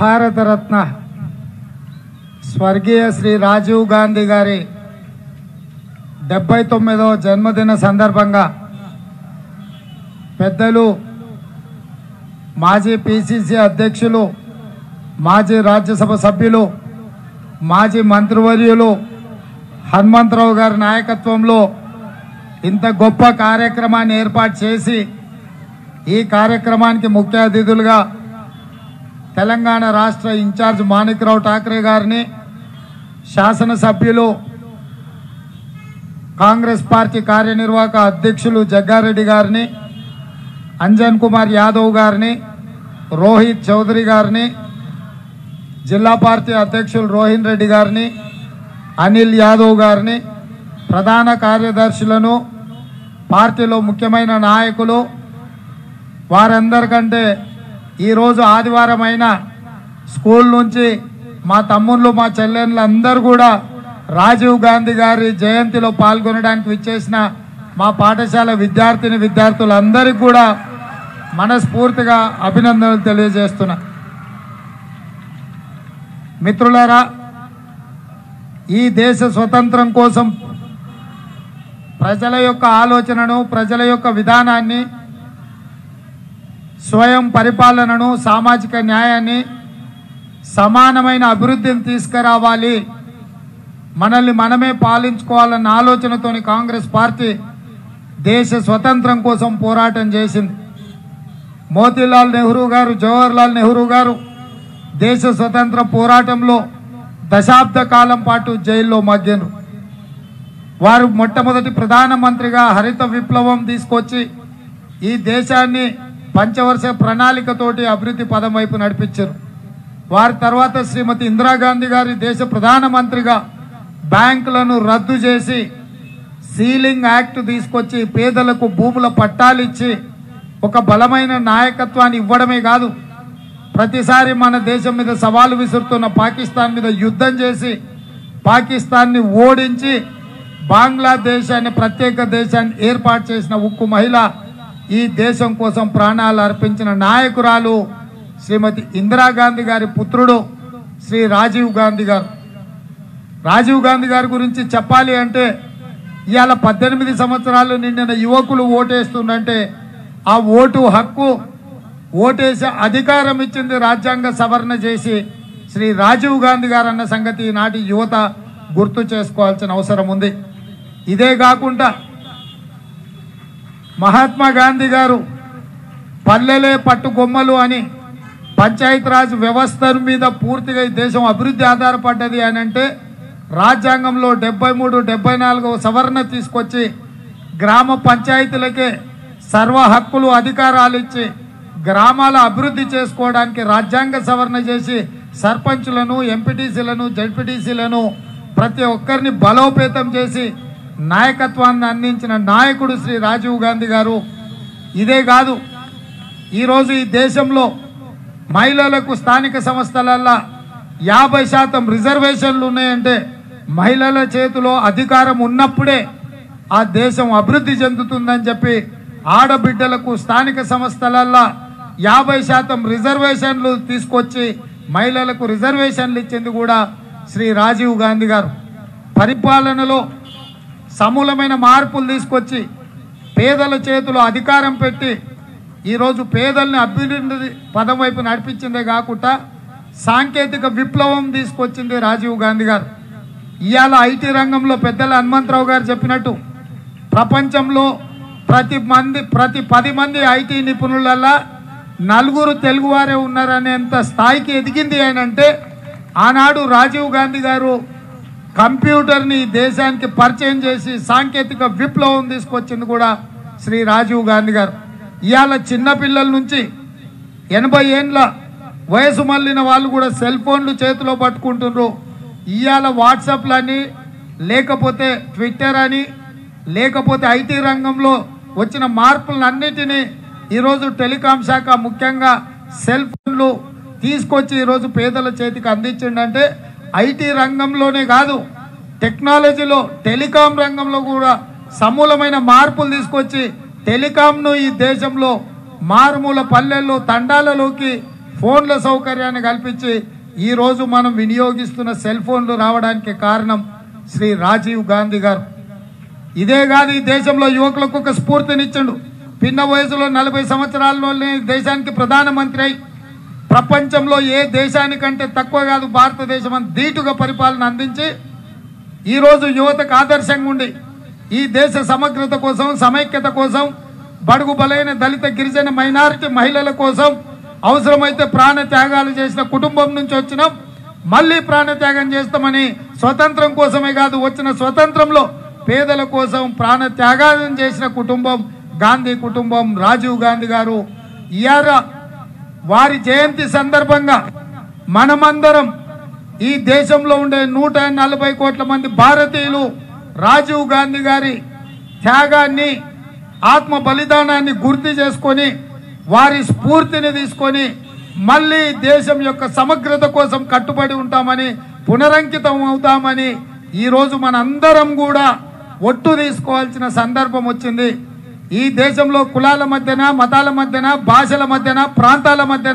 భారతరత్న స్వర్గీయ శ్రీ రాజీవ్ గాంధీ గారి డెబ్బై తొమ్మిదవ జన్మదిన సందర్భంగా పెద్దలు మాజీ పిసిసి అధ్యక్షులు మాజీ రాజ్యసభ సభ్యులు మాజీ మంత్రివర్యులు హనుమంతరావు గారి నాయకత్వంలో ఇంత గొప్ప కార్యక్రమాన్ని ఏర్పాటు చేసి ఈ కార్యక్రమానికి ముఖ్య అతిథులుగా తెలంగాణ రాష్ట్ర ఇన్ఛార్జ్ మాణిక్రావు ఠాక్రే గారిని శాసనసభ్యులు కాంగ్రెస్ పార్టీ కార్యనిర్వాహక అధ్యక్షులు జగ్గారెడ్డి గారిని అంజన్ కుమార్ యాదవ్ గారిని రోహిత్ చౌదరి గారిని జిల్లా పార్టీ అధ్యక్షులు రోహిన్ రెడ్డి గారిని అనిల్ యాదవ్ గారిని ప్రధాన కార్యదర్శులను పార్టీలో ముఖ్యమైన నాయకులు వారందరికంటే ఈరోజు ఆదివారం అయిన స్కూల్ నుంచి మా తమ్ముళ్ళు మా చెల్లెళ్ళు అందరూ కూడా రాజీవ్ గాంధీ గారి జయంతిలో పాల్గొనడానికి విచ్చేసిన మా పాఠశాల విద్యార్థిని విద్యార్థులందరికీ కూడా మనస్ఫూర్తిగా అభినందనలు తెలియజేస్తున్నా మిత్రులారా ఈ దేశ స్వతంత్రం కోసం ప్రజల యొక్క ఆలోచనను ప్రజల యొక్క విధానాన్ని స్వయం పరిపాలనను సామాజిక న్యాయాన్ని సమానమైన అభివృద్ధిని తీసుకురావాలి మనల్ని మనమే పాలించుకోవాలన్న ఆలోచనతోని కాంగ్రెస్ పార్టీ దేశ స్వతంత్రం కోసం పోరాటం చేసింది మోతీలాల్ నెహ్రూ గారు జవహర్లాల్ నెహ్రూ గారు దేశ స్వతంత్ర పోరాటంలో దశాబ్ద కాలం పాటు జైల్లో మగ్గినరు వారు మొట్టమొదటి ప్రధానమంత్రిగా హరిత విప్లవం తీసుకొచ్చి ఈ దేశాన్ని పంచవర్ష ప్రణాళికతోటి అభివృద్ధి పదం వైపు నడిపించారు వారి తర్వాత శ్రీమతి ఇందిరాగాంధీ గారి దేశ ప్రధానమంత్రిగా బ్యాంకులను రద్దు చేసి సీలింగ్ యాక్ట్ తీసుకొచ్చి పేదలకు భూముల పట్టాలిచ్చి ఒక బలమైన నాయకత్వాన్ని ఇవ్వడమే కాదు ప్రతిసారి మన దేశం మీద సవాలు విసురుతున్న పాకిస్తాన్ మీద యుద్ధం చేసి పాకిస్తాన్ని ఓడించి బంగ్లాదేశ్ అనే ప్రత్యేక దేశాన్ని ఏర్పాటు చేసిన ఉక్కు మహిళ ఈ దేశం కోసం ప్రాణాలు అర్పించిన నాయకురాలు శ్రీమతి ఇందిరాగాంధీ గారి పుత్రుడు శ్రీ రాజీవ్ గాంధీ గారు రాజీవ్ గాంధీ గారి గురించి చెప్పాలి అంటే ఇవాళ పద్దెనిమిది సంవత్సరాలు నిండిన యువకులు ఓటేస్తుందంటే ఆ ఓటు హక్కు ఓటేసే అధికారం ఇచ్చింది రాజ్యాంగ సవరణ చేసి శ్రీ రాజీవ్ గాంధీ గారు అన్న సంగతి నాటి యువత గుర్తు చేసుకోవాల్సిన అవసరం ఉంది ఇదే కాకుండా మహాత్మా గాంధీ గారు పల్లెలే పట్టుకొమ్మలు అని పంచాయతీరాజ్ వ్యవస్థ మీద పూర్తిగా ఈ దేశం అభివృద్ధి ఆధారపడ్డది అని అంటే రాజ్యాంగంలో డెబ్బై మూడు డెబ్బై నాలుగవ సవరణ తీసుకొచ్చి గ్రామ పంచాయతీలకే సర్వ హక్కులు అధికారాలు ఇచ్చి గ్రామాల అభివృద్ధి చేసుకోవడానికి రాజ్యాంగ సవరణ చేసి సర్పంచులను ఎంపీటీసీలను జడ్పీటీసీలను ప్రతి ఒక్కరిని బలోపేతం చేసి నాయకత్వాన్ని అందించిన నాయకుడు శ్రీ రాజీవ్ గాంధీ గారు ఇదే కాదు ఈరోజు ఈ దేశంలో మహిళలకు స్థానిక సంస్థలల్లో యాభై శాతం రిజర్వేషన్లు ఉన్నాయంటే మహిళల చేతిలో అధికారం ఉన్నప్పుడే ఆ దేశం అభివృద్ధి చెందుతుందని చెప్పి ఆడబిడ్డలకు స్థానిక సంస్థలల్లో యాభై శాతం రిజర్వేషన్లు తీసుకొచ్చి మహిళలకు రిజర్వేషన్లు ఇచ్చింది కూడా శ్రీ రాజీవ్ గాంధీ గారు పరిపాలనలో సమూలమైన మార్పులు తీసుకొచ్చి పేదల చేతిలో అధికారం పెట్టి ఈరోజు పేదల్ని అభ్యున్నతి పదం వైపు నడిపించిందే కాకుండా సాంకేతిక విప్లవం తీసుకొచ్చింది రాజీవ్ గాంధీ గారు ఇవాళ ఐటీ రంగంలో పెద్దల హనుమంతరావు గారు చెప్పినట్టు ప్రపంచంలో ప్రతి మంది ప్రతి పది మంది ఐటీ నిపుణులల్లా నలుగురు తెలుగువారే ఉన్నారనేంత స్థాయికి ఎదిగింది అని అంటే ఆనాడు రాజీవ్ గాంధీ గారు కంప్యూటర్ని ఈ దేశానికి పరిచయం చేసి సాంకేతిక విప్లవం తీసుకొచ్చింది కూడా శ్రీ రాజీవ్ గాంధీ గారు ఇవాళ చిన్నపిల్లల నుంచి ఎనభై ఏండ్ల వయసు మళ్ళిన వాళ్ళు కూడా సెల్ ఫోన్లు చేతిలో పట్టుకుంటున్నారు ఇవాళ వాట్సాప్లని లేకపోతే ట్విట్టర్ అని లేకపోతే ఐటీ రంగంలో వచ్చిన మార్పులన్నిటినీ ఈరోజు టెలికాం శాఖ ముఖ్యంగా సెల్ ఫోన్లు తీసుకొచ్చి ఈరోజు పేదల చేతికి అందించిండంటే ఐటీ రంగంలోనే కాదు టెక్నాలజీలో టెలికాం రంగంలో కూడా సమూలమైన మార్పులు తీసుకొచ్చి టెలికాంను ఈ దేశంలో మారుమూల పల్లెల్లో తండాలలోకి ఫోన్ల సౌకర్యాన్ని కల్పించి ఈ రోజు మనం వినియోగిస్తున్న సెల్ ఫోన్లు రావడానికి కారణం శ్రీ రాజీవ్ గాంధీ గారు ఇదే కాదు ఈ దేశంలో యువకులకు ఒక స్ఫూర్తినిచ్చిండు పిన్న వయసులో నలభై సంవత్సరాల్లోనే దేశానికి ప్రధానమంత్రి అయి ప్రపంచంలో ఏ దేశానికంటే తక్కువ కాదు భారతదేశం అని ధీటుగా పరిపాలన అందించి ఈరోజు యువతకు ఆదర్శంగా ఉండి ఈ దేశ సమగ్రత కోసం సమైక్యత కోసం బడుగు బలైన దళిత గిరిజన మైనారిటీ మహిళల కోసం అవసరమైతే ప్రాణ త్యాగాలు చేసిన కుటుంబం నుంచి వచ్చినాం మళ్ళీ ప్రాణ త్యాగం చేస్తామని స్వతంత్రం కోసమే కాదు వచ్చిన స్వతంత్రంలో పేదల కోసం ప్రాణ త్యాగాలను చేసిన కుటుంబం గాంధీ కుటుంబం రాజీవ్ గాంధీ గారు ఇయార వారి జయంతి సందర్భంగా మనమందరం ఈ దేశంలో ఉండే నూట నలభై కోట్ల మంది భారతీయులు రాజీవ్ గాంధీ గారి త్యాగాన్ని ఆత్మ బలిదానాన్ని గుర్తు చేసుకొని వారి స్ఫూర్తిని తీసుకొని మళ్ళీ దేశం యొక్క సమగ్రత కోసం కట్టుబడి ఉంటామని పునరంకితం అవుతామని ఈరోజు మనందరం కూడా ఒట్టు తీసుకోవాల్సిన సందర్భం వచ్చింది ఈ దేశంలో కులాల మధ్యన మతాల మధ్యన భాషల మధ్యన ప్రాంతాల మధ్యన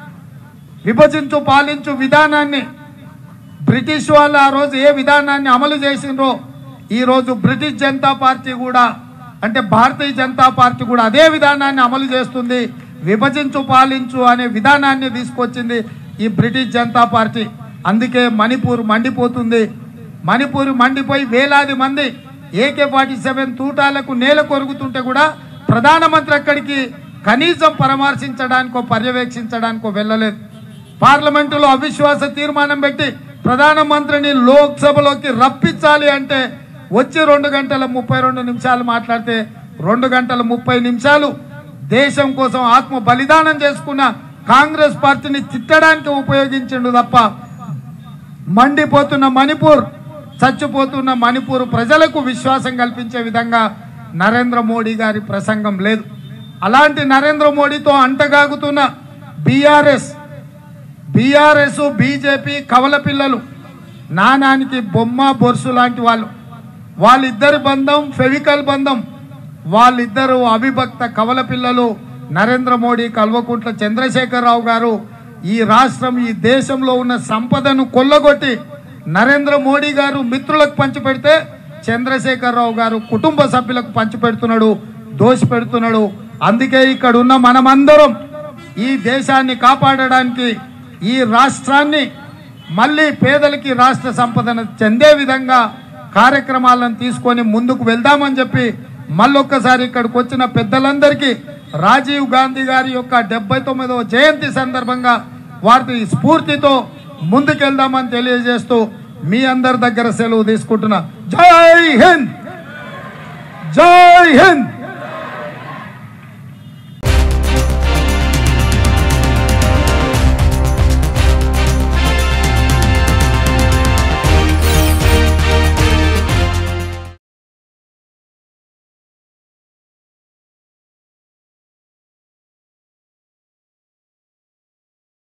విభజించు పాలించు విధానాన్ని బ్రిటిష్ వాళ్ళు ఆ రోజు ఏ విధానాన్ని అమలు చేసిండ్రో ఈ రోజు బ్రిటిష్ జనతా పార్టీ కూడా అంటే భారతీయ జనతా పార్టీ కూడా అదే విధానాన్ని అమలు చేస్తుంది విభజించు పాలించు అనే విధానాన్ని తీసుకొచ్చింది ఈ బ్రిటిష్ జనతా పార్టీ అందుకే మణిపూర్ మండిపోతుంది మణిపూర్ మండిపోయి వేలాది మంది ఏకే ఫార్టీ సెవెన్ తూటాలకు నేల కొరుగుతుంటే కూడా ప్రధానమంత్రి అక్కడికి కనీసం పరామర్శించడానికో పర్యవేక్షించడానికో వెళ్ళలేదు పార్లమెంటులో అవిశ్వాస తీర్మానం పెట్టి ప్రధానమంత్రిని లోక్సభలోకి రప్పించాలి అంటే వచ్చి రెండు గంటల ముప్పై రెండు నిమిషాలు మాట్లాడితే రెండు గంటల ముప్పై నిమిషాలు దేశం కోసం ఆత్మ బలిదానం చేసుకున్న కాంగ్రెస్ పార్టీని తిట్టడానికి ఉపయోగించిండు తప్ప మండిపోతున్న మణిపూర్ చచ్చిపోతున్న మణిపూర్ ప్రజలకు విశ్వాసం కల్పించే విధంగా నరేంద్ర మోడీ గారి ప్రసంగం లేదు అలాంటి నరేంద్ర మోడీతో అంటగాగుతున్న బీఆర్ఎస్ బీఆర్ఎస్ బీజేపీ కవల పిల్లలు నానానికి బొమ్మ బొరుసు లాంటి వాళ్ళు వాళ్ళిద్దరి బంధం ఫెవికల్ బంధం వాళ్ళిద్దరు అవిభక్త కవల పిల్లలు నరేంద్ర మోడీ కల్వకుంట్ల చంద్రశేఖరరావు గారు ఈ రాష్ట్రం ఈ దేశంలో ఉన్న సంపదను కొల్లగొట్టి నరేంద్ర మోడీ గారు మిత్రులకు పంచిపెడితే చంద్రశేఖరరావు గారు కుటుంబ సభ్యులకు పంచిపెడుతున్నాడు దోషి పెడుతున్నాడు అందుకే ఇక్కడ ఉన్న మనమందరం ఈ దేశాన్ని కాపాడడానికి ఈ రాష్ట్రాన్ని మళ్ళీ పేదలకి రాష్ట్ర సంపదను చెందే విధంగా కార్యక్రమాలను తీసుకొని ముందుకు వెళ్దామని చెప్పి మళ్ళొక్కసారి ఇక్కడికి వచ్చిన పెద్దలందరికీ రాజీవ్ గాంధీ గారి యొక్క డెబ్బై తొమ్మిదవ జయంతి సందర్భంగా వారి స్ఫూర్తితో ముందుకెళ్దామని తెలియజేస్తూ మీ అందరి దగ్గర సెలవు తీసుకుంటున్నా జై హింద్ జై హింద్